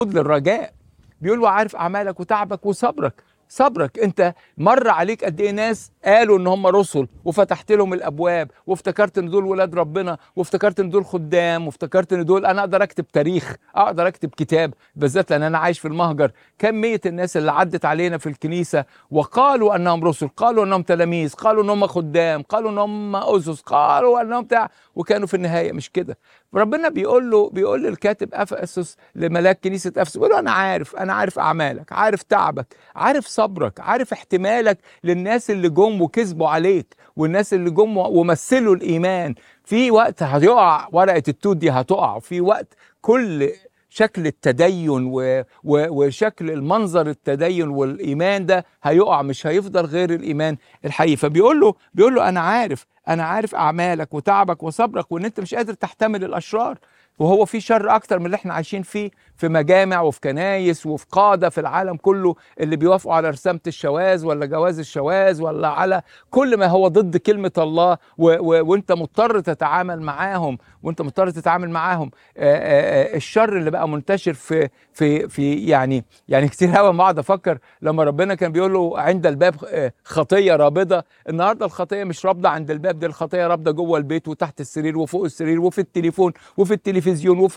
للرجاء بيقول له عارف اعمالك وتعبك وصبرك صبرك انت مر عليك قد ايه ناس قالوا ان هم رسل وفتحت لهم الابواب وافتكرت ان دول ولاد ربنا وافتكرت ان دول خدام وافتكرت ان دول انا اقدر اكتب تاريخ اقدر اكتب كتاب بالذات لان انا عايش في المهجر كميه الناس اللي عدت علينا في الكنيسه وقالوا انهم رسل قالوا انهم تلاميذ قالوا ان هم خدام قالوا ان هم اسس قالوا انهم بتاع وكانوا في النهايه مش كده ربنا بيقول له بيقول للكاتب افسس لملاك كنيسه افسس بيقول له انا عارف انا عارف اعمالك عارف تعبك عارف صبرك عارف احتمالك للناس اللي جم وكذبوا عليك والناس اللي جم ومثلوا الايمان في وقت هيقع ورقه التوت دي هتقع في وقت كل شكل التدين و... و... وشكل المنظر التدين والايمان ده هيقع مش هيفضل غير الايمان الحقيقي فبيقول له بيقول له انا عارف انا عارف اعمالك وتعبك وصبرك وان انت مش قادر تحتمل الاشرار وهو في شر اكتر من اللي احنا عايشين فيه في مجامع وفي كنايس وفي قاده في العالم كله اللي بيوافقوا على رسامه الشواذ ولا جواز الشواذ ولا على كل ما هو ضد كلمه الله و و وانت مضطر تتعامل معاهم وانت مضطر تتعامل معاهم آآ آآ الشر اللي بقى منتشر في في في يعني يعني كتير قوي بقعد افكر لما ربنا كان بيقول له عند الباب خطيه رابضه النهارده الخطيه مش رابضه عند الباب دي الخطيه رابضه جوه البيت وتحت السرير وفوق السرير وفي التليفون وفي التلفزيون وفي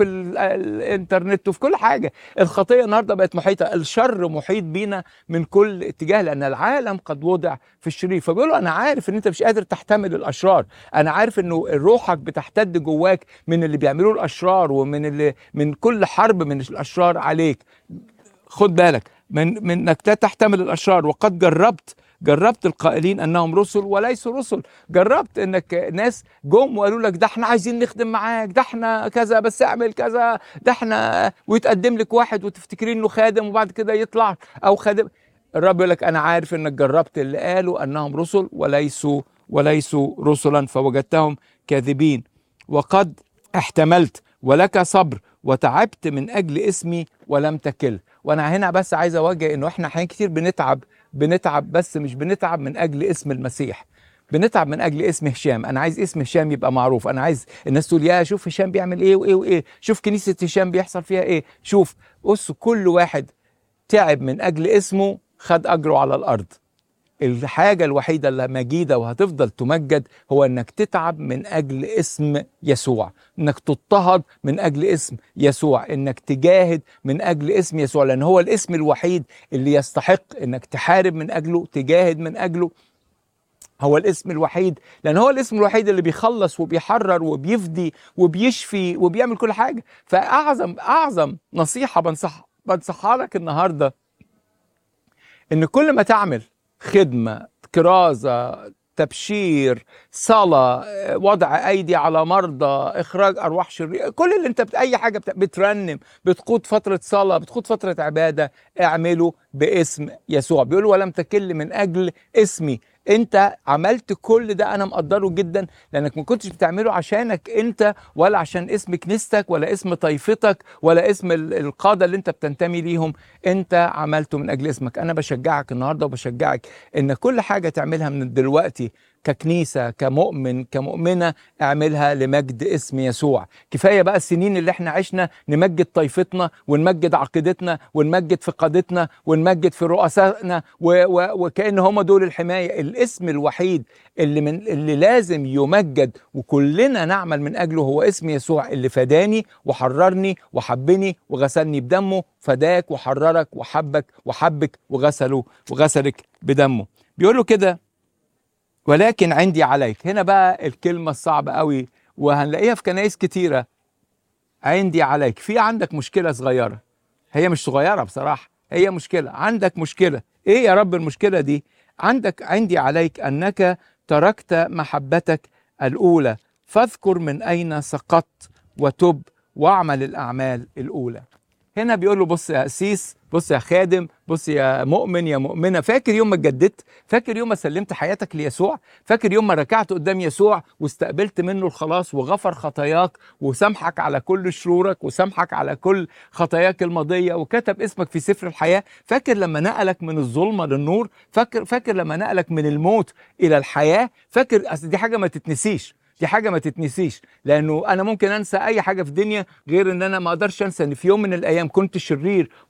الانترنت وفي كل حاجه الخطيه النهارده بقت محيطه الشر محيط بينا من كل اتجاه لان العالم قد وضع في الشرير فبيقول له انا عارف ان انت مش قادر تحتمل الاشرار انا عارف انه روحك بتحتد جواك من اللي بيعملوه الاشرار ومن اللي من كل حرب من الاشرار عليك خد بالك من من انك لا تحتمل الاشرار وقد جربت جربت القائلين انهم رسل وليسوا رسل جربت انك ناس جم وقالوا لك ده احنا عايزين نخدم معاك ده احنا كذا بس اعمل كذا ده احنا ويتقدم لك واحد وتفتكرين انه خادم وبعد كده يطلع او خادم الرب يقول لك انا عارف انك جربت اللي قالوا انهم رسل وليسوا وليسوا رسلا فوجدتهم كاذبين وقد احتملت ولك صبر وتعبت من اجل اسمي ولم تكل وانا هنا بس عايز اوجه انه احنا احيان كتير بنتعب بنتعب بس مش بنتعب من اجل اسم المسيح بنتعب من اجل اسم هشام انا عايز اسم هشام يبقى معروف انا عايز الناس تقول يا شوف هشام بيعمل ايه وايه وايه شوف كنيسه هشام بيحصل فيها ايه شوف بصوا كل واحد تعب من اجل اسمه خد اجره على الارض الحاجة الوحيدة اللي مجيدة وهتفضل تمجد هو انك تتعب من اجل اسم يسوع انك تضطهد من اجل اسم يسوع انك تجاهد من اجل اسم يسوع لان هو الاسم الوحيد اللي يستحق انك تحارب من اجله تجاهد من اجله هو الاسم الوحيد لان هو الاسم الوحيد اللي بيخلص وبيحرر وبيفدي وبيشفي وبيعمل كل حاجة فاعظم اعظم نصيحة بنصح بنصحها لك النهاردة ان كل ما تعمل خدمة كرازة تبشير صلاة وضع أيدي على مرضى إخراج أرواح شريرة كل اللي أنت بت... أي حاجة بت... بترنم بتقود فترة صلاة بتقود فترة عبادة اعمله باسم يسوع بيقول ولم تكل من أجل اسمي انت عملت كل ده انا مقدره جدا لانك ما كنتش بتعمله عشانك انت ولا عشان اسم كنيستك ولا اسم طائفتك ولا اسم القاده اللي انت بتنتمي ليهم انت عملته من اجل اسمك انا بشجعك النهارده وبشجعك ان كل حاجه تعملها من دلوقتي ككنيسة كمؤمن كمؤمنة اعملها لمجد اسم يسوع كفاية بقى السنين اللي احنا عشنا نمجد طائفتنا ونمجد عقيدتنا ونمجد في قادتنا ونمجد في رؤسائنا وكأن هم دول الحماية الاسم الوحيد اللي من اللي لازم يمجد وكلنا نعمل من أجله هو اسم يسوع اللي فداني وحررني وحبني وغسلني بدمه فداك وحررك وحبك وحبك وغسله وغسلك بدمه بيقول له كده ولكن عندي عليك هنا بقى الكلمة الصعبة قوي وهنلاقيها في كنايس كتيرة عندي عليك في عندك مشكلة صغيرة هي مش صغيرة بصراحة هي مشكلة عندك مشكلة ايه يا رب المشكلة دي عندك عندي عليك انك تركت محبتك الاولى فاذكر من اين سقطت وتب واعمل الاعمال الاولى هنا بيقول له بص يا قسيس بص يا خادم بص يا مؤمن يا مؤمنه فاكر يوم ما اتجددت فاكر يوم ما سلمت حياتك ليسوع فاكر يوم ما ركعت قدام يسوع واستقبلت منه الخلاص وغفر خطاياك وسامحك على كل شرورك وسامحك على كل خطاياك الماضيه وكتب اسمك في سفر الحياه فاكر لما نقلك من الظلمه للنور فاكر فاكر لما نقلك من الموت الى الحياه فاكر اصل دي حاجه ما تتنسيش دي حاجه ما تتنسيش لانه انا ممكن انسى اي حاجه في الدنيا غير ان انا ما اقدرش انسى ان في يوم من الايام كنت شرير